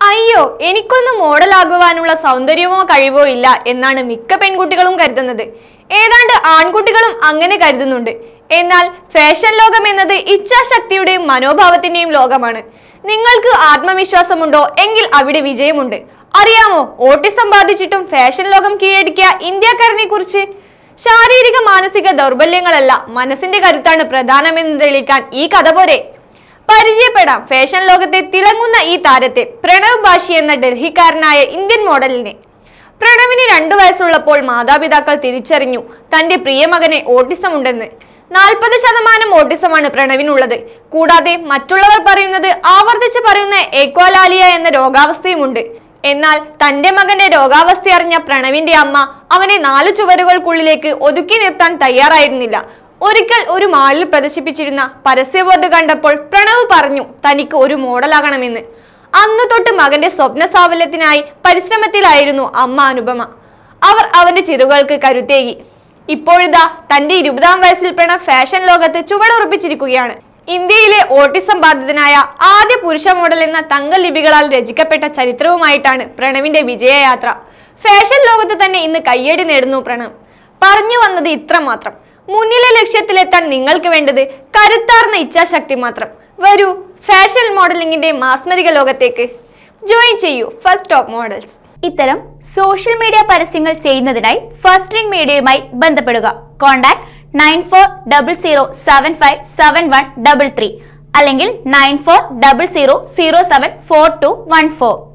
അയ്യോ എനിക്കൊന്നും മോഡലാകുവാനുള്ള സൗന്ദര്യമോ കഴിവോ ഇല്ല എന്നാണ് മിക്ക പെൺകുട്ടികളും കരുതുന്നത് ഏതാണ്ട് ആൺകുട്ടികളും അങ്ങനെ കരുതുന്നുണ്ട് എന്നാൽ ഫാഷൻ ലോകം എന്നത് ഇച്ഛാശക്തിയുടെയും മനോഭാവത്തിന്റെയും ലോകമാണ് നിങ്ങൾക്ക് ആത്മവിശ്വാസമുണ്ടോ എങ്കിൽ അവിടെ വിജയമുണ്ട് അറിയാമോ ഓട്ടിസം ബാധിച്ചിട്ടും ഫാഷൻ ലോകം കീഴടക്കിയ ഇന്ത്യക്കാരനെ കുറിച്ച് ശാരീരിക മാനസിക ദൗർബല്യങ്ങളല്ല മനസ്സിന്റെ കരുത്താണ് പ്രധാനമെന്ന് തെളിയിക്കാൻ ഈ കഥ പോരെ പരിചയപ്പെടാം ഫാഷൻ ലോകത്തെ തിളങ്ങുന്ന ഈ താരത്തെ പ്രണവ് ബാഷി എന്ന ഡൽഹിക്കാരനായ ഇന്ത്യൻ മോഡലിനെ പ്രണവിന് രണ്ടു വയസ്സുള്ളപ്പോൾ മാതാപിതാക്കൾ തിരിച്ചറിഞ്ഞു തന്റെ പ്രിയമകനെ ഓട്ടിസം ഉണ്ടെന്ന് നാൽപ്പത് ശതമാനം ഓട്ടിസമാണ് പ്രണവിനുള്ളത് കൂടാതെ മറ്റുള്ളവർ പറയുന്നത് ആവർത്തിച്ച് പറയുന്ന എക്വാലാലിയ എന്ന രോഗാവസ്ഥയുമുണ്ട് എന്നാൽ തന്റെ മകന്റെ രോഗാവസ്ഥ അറിഞ്ഞ പ്രണവിന്റെ അമ്മ അവനെ നാലു ചുവരുകൾക്കുള്ളിലേക്ക് ഒതുക്കി നിർത്താൻ തയ്യാറായിരുന്നില്ല ഒരിക്കൽ ഒരു മാളിൽ പ്രദർശിപ്പിച്ചിരുന്ന പരസ്യ ബോർഡ് കണ്ടപ്പോൾ പ്രണവ് പറഞ്ഞു തനിക്ക് ഒരു മോഡലാകണമെന്ന് അന്നു തൊട്ട് മകന്റെ സ്വപ്ന സാഫല്യത്തിനായി പരിശ്രമത്തിലായിരുന്നു അമ്മ അനുപമ അവർ അവന്റെ ചിറുകൾക്ക് കരുത്തേകി ഇപ്പോഴിതാ തന്റെ ഇരുപതാം വയസ്സിൽ പ്രണവ് ഫാഷൻ ലോകത്ത് ചുവടുറപ്പിച്ചിരിക്കുകയാണ് ഇന്ത്യയിലെ ഓട്ടിസം ബാധിതനായ ആദ്യ പുരുഷ മോഡൽ എന്ന തങ്ക ലിപികളാൽ രചിക്കപ്പെട്ട ചരിത്രവുമായിട്ടാണ് പ്രണവിന്റെ വിജയയാത്ര ഫാഷൻ ലോകത്ത് തന്നെ ഇന്ന് കയ്യടി നേടുന്നു പ്രണവ് പറഞ്ഞു വന്നത് ഇത്ര മാത്രം മുന്നിലെ ലക്ഷ്യത്തിലെത്താൻ നിങ്ങൾക്ക് വേണ്ടത് കരുത്താർന്ന ഇച്ഛാശക്തി മാത്രം വരൂ ഫാഷൻ മോഡലിംഗിന്റെ മാസ്മരിക ലോകത്തേക്ക് ജോയിൻ ചെയ്യൂ ഫസ്റ്റ് ടോപ്പ് മോഡൽസ് ഇത്തരം സോഷ്യൽ മീഡിയ പരസ്യങ്ങൾ ചെയ്യുന്നതിനായി ഫസ്റ്റ് റിംഗ് മീഡിയയുമായി ബന്ധപ്പെടുക contact nine four double zero seven five seven one double three അല്ലെങ്കിൽ nine four double zero zero seven four two one four